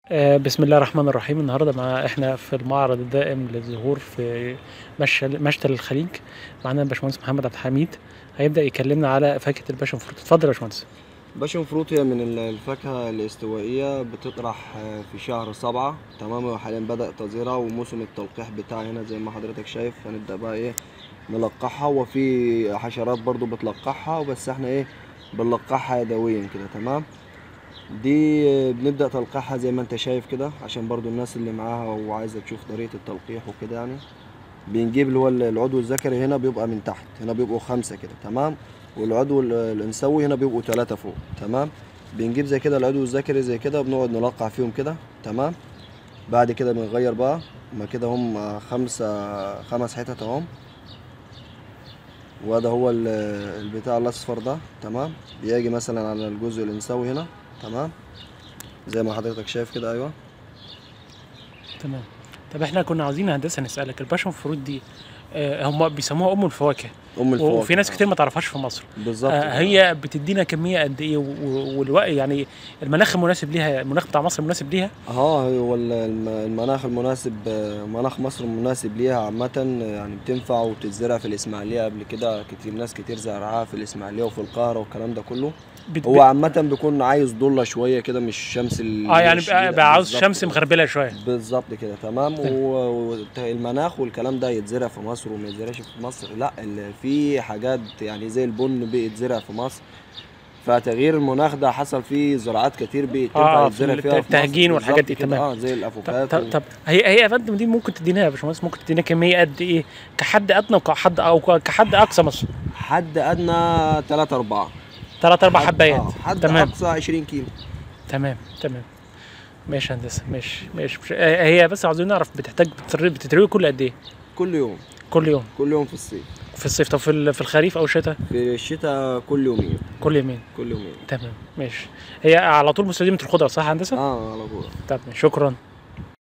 آه، بسم الله الرحمن الرحيم النهارده مع احنا في المعرض الدائم للزهور في مشتل مشتل الخليج معانا الباشمهندس محمد عبد الحميد هيبدا يكلمنا على فاكهه الباشن فروت اتفضل يا باشمهندس باشن فروت هي من ال- الفاكهة الاستوائية بتطرح آه، في شهر سبعة تمام وحاليا بدأ تزريعها وموسم التلقيح بتاعها هنا زي ما حضرتك شايف هنبدأ بقى ايه نلقحها وفي حشرات برضو بتلقحها وبس احنا ايه بنلقحها يدويا كده تمام دي آه، بنبدأ تلقيحها زي ما انت شايف كده عشان برضو الناس اللي معاها وعايزة تشوف طريقة التلقيح وكده يعني بنجيب اللي هو العضو الذكري هنا بيبقى من تحت هنا بيبقوا خمسة كده تمام والعضو ال- الانثوي هنا بيبقوا ثلاثة فوق تمام بنجيب زي كده العضو الذكري زي كده وبنقعد نلقح فيهم كده تمام بعد كده بنغير بقى ما كده هم خمسة خمس حتت اهم وده هو ال- البتاع الاصفر ده تمام بيجي مثلا على الجزء الانثوي هنا تمام زي ما حضرتك شايف كده ايوه تمام طب احنا كنا عاوزين يا هندسه نسالك الباشن فروت دي آه، هم بيسموها ام الفواكه ام الفواكه وفي ناس كتير ما تعرفهاش في مصر بالظبط آه، كده. هي بتدينا كميه قد ايه والوقت يعني المناخ المناسب ليها المناخ بتاع مصر مناسب ليها اه هو ال- الم- المناخ المناسب آه، مناخ مصر مناسب ليها عامة آه، يعني بتنفع وبتتزرع في الإسماعيلية قبل كده كتير ناس كتير زرعها في الإسماعيلية وفي القاهرة والكلام ده كله بت... هو عامة بيكون عايز ضلة شوية كده مش شمس ال اه يعني الشديدة. بقى, بقى عاوز بالظبط شمس كده. مغربله شويه بالظبط كده تمام تمام. والمناخ والكلام ده يتزرع في مصر وما يتزرعش في مصر لا ال- في حاجات يعني زي البن بيتزرع في مصر فتغيير المناخ ده حصل فيه زراعات كتير بيتنفع آه، في يتزرع فيها في مصر التهجين والحاجات بالظبط دي، كده، تمام. اه زي طب, الافوكات طب, طب هي هي يا فندم دي ممكن تدينا يا باشمهندس ممكن تدينا كميه قد ايه كحد ادنى وكحد او كحد اقصى مثلا حد ادنى 3 4 ثلاث اربع حبايات حد تمام اقصى 20 كيلو تمام تمام ماشي يا هندسه ماشي ماشي مش... آه، هي بس عاوزين نعرف بتحتاج بتتروي بتتروي كل قد ايه كل يوم كل يوم كل يوم في الصيف في الصيف طب في ال- في الخريف او الشتاء في الشتاء كل يومين كل يومين كل يومين تمام ماشي هي على طول مستديمه الخضره صح يا هندسه اه على طول طب شكرا